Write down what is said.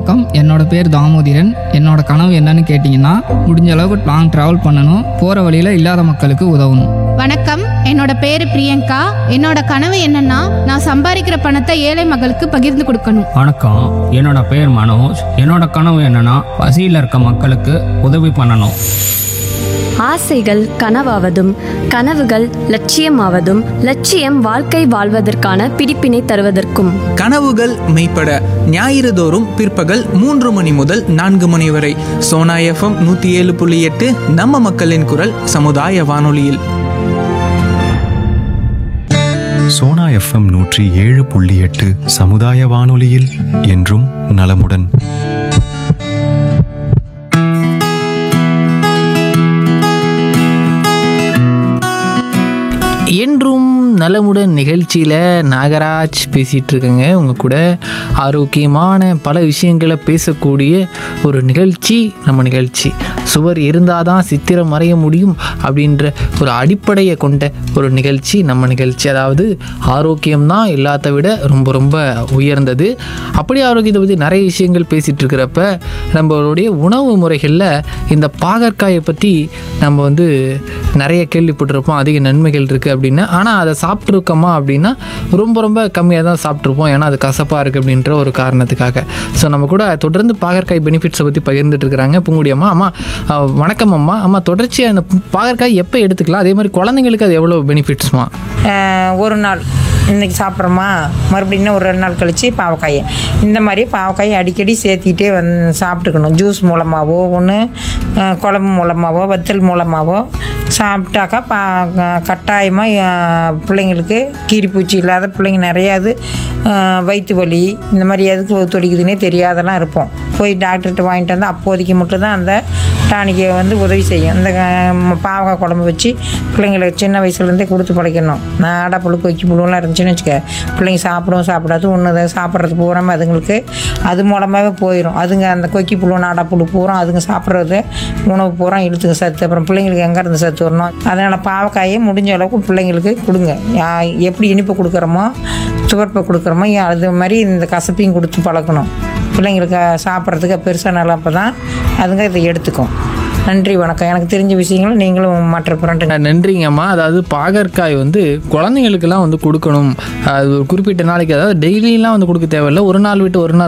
வணக்கம் என்னோட பேர் தாமோதிரன் என்னோட கனவு என்னன்னு கேட்டிங்கன்னா முடிஞ்ச அளவுக்கு லாங் ட்ராவல் பண்ணணும் போகிற வழியில் இல்லாத மக்களுக்கு உதவணும் வணக்கம் என்னோட பேரு பிரியங்கா என்னோட கனவு என்னன்னா நான் சம்பாதிக்கிற பணத்தை ஏழை மக்களுக்கு பகிர்ந்து கொடுக்கணும் வணக்கம் என்னோட பேர் மனோஜ் என்னோட கனவு என்னன்னா பசியில் இருக்க மக்களுக்கு உதவி பண்ணணும் ஆசைகள் கனவாவதும் கனவுகள் லட்சியமாவதும் லட்சியம் வாழ்க்கை வாழ்வதற்கான பிடிப்பினை தருவதற்கும் கனவுகள் மெய்ப்பட ஞாயிறு தோறும் பிற்பகல் மூன்று மணி முதல் நான்கு மணி வரை சோனா எஃப்எம் நூற்றி ஏழு புள்ளி எட்டு நம்ம மக்களின் குரல் சமுதாய வானொலியில் சோனா எஃப்எம் நூற்றி ஏழு புள்ளி எட்டு சமுதாய வானொலியில் என்றும் நலமுடன் என்றும் நலமுடன் நிகழ்ச்சியில் நாகராஜ் பேசிகிட்டு இருக்கேங்க உங்கள் கூட ஆரோக்கியமான பல விஷயங்களை பேசக்கூடிய ஒரு நிகழ்ச்சி நம்ம நிகழ்ச்சி சுவர் இருந்தால் தான் சித்திரம் வரைய முடியும் அப்படின்ற ஒரு அடிப்படையை கொண்ட ஒரு நிகழ்ச்சி நம்ம நிகழ்ச்சி அதாவது ஆரோக்கியம்தான் எல்லாத்த விட ரொம்ப ரொம்ப உயர்ந்தது அப்படி ஆரோக்கியத்தை பற்றி நிறைய விஷயங்கள் பேசிகிட்டு இருக்கிறப்ப நம்மளுடைய உணவு முறைகளில் இந்த பாகற்காயை பற்றி நம்ம வந்து நிறைய கேள்விப்பட்டிருப்போம் அதிக நன்மைகள் இருக்குது அப்படின்னு ஆனால் அதை சாப்பிட்ருக்கோமா அப்படின்னா ரொம்ப ரொம்ப கம்மியாக தான் சாப்பிட்ருப்போம் ஏன்னா அது கசப்பாக இருக்குது அப்படின்ற ஒரு காரணத்துக்காக ஸோ நம்ம கூட தொடர்ந்து பாகற்காய் பெனிஃபிட்ஸை பற்றி பகிர்ந்துட்டு இருக்கிறாங்க பூங்குடி அம்மா அம்மா அஹ், வணக்கம் அம்மா அம்மா தொடர்ச்சியாக அந்த பாகற்காய் எப்போ எடுத்துக்கலாம் அதே மாதிரி குழந்தைங்களுக்கு அது எவ்வளோ பெனிஃபிட்ஸ்மா ஆஹ் ஒரு நாள் இன்றைக்கி சாப்பிட்றோமா மறுபடியும் இன்னும் ஒரு ரெண்டு நாள் கழித்து பாவக்காயை இந்த மாதிரி பாவக்காயை அடிக்கடி சேர்த்திட்டே வந் சாப்பிட்டுக்கணும் ஜூஸ் மூலமாகவோ ஒன்று குழம்பு மூலமாகவோ வத்தல் மூலமாகவோ சாப்பிட்டாக்கா பா கட்டாயமாக பிள்ளைங்களுக்கு கீரிப்பூச்சி இல்லாத பிள்ளைங்க நிறையாது ஆஹ் வயிற்று வலி இந்த மாதிரி எதுக்கு ஒத்துழைக்குதுன்னே தெரியாதெல்லாம் இருப்போம் போய் டாக்டர்கிட்ட வாங்கிட்டு வந்து அப்போதைக்கு மட்டும் தான் அந்த டானிக்கை வந்து உதவி செய்யும் இந்த ஆஹ், பாவக்காய் குழம்பு வச்சு பிள்ளைங்களுக்கு சின்ன வயசுலேருந்தே கொடுத்து பழைக்கணும் நாடா புழு கொக்கி புழுவெல்லாம் இருந்துச்சுன்னு வச்சுக்க பிள்ளைங்க சாப்பிடவும் சாப்பிடாது ஒன்று சாப்பிட்றது பூராமல் அதுங்களுக்கு அது மூலமாகவே போயிடும் அதுங்க அந்த கொக்கி புழு நாடா புழு பூரா அதுங்க சாப்பிட்றது உணவு பூரா இழுத்துங்க சத்து அப்புறம் பிள்ளைங்களுக்கு எங்கே இருந்து சத்து வரணும் அதனால் பாவக்காயை முடிஞ்ச அளவுக்கு பிள்ளைங்களுக்கு கொடுங்க யா- எப்படி இனிப்பு கொடுக்குறோமோ சுவர்ப்பை கொடுக்குறோமோ அது மாதிரி இந்த கசப்பையும் கொடுத்து பழக்கணும் பிள்ளைங்களுக்கு சாப்பிட்றதுக்கு பெருசாக நல்லா அப்போ தான் அதுங்க இதை எடுத்துக்கும் நன்றி வணக்கம் எனக்கு தெரிஞ்ச விஷயங்களை நீங்களும் மற்ற பிறண்டு நன்றிங்கம்மா அதாவது பாகற்காய் வந்து குழந்தைங்களுக்கெல்லாம் வந்து கொடுக்கணும் அது ஒரு குறிப்பிட்ட நாளைக்கு அதாவது டெய்லியெலாம் வந்து கொடுக்க தேவையில்லை ஒரு நாள் விட்டு ஒரு நாள்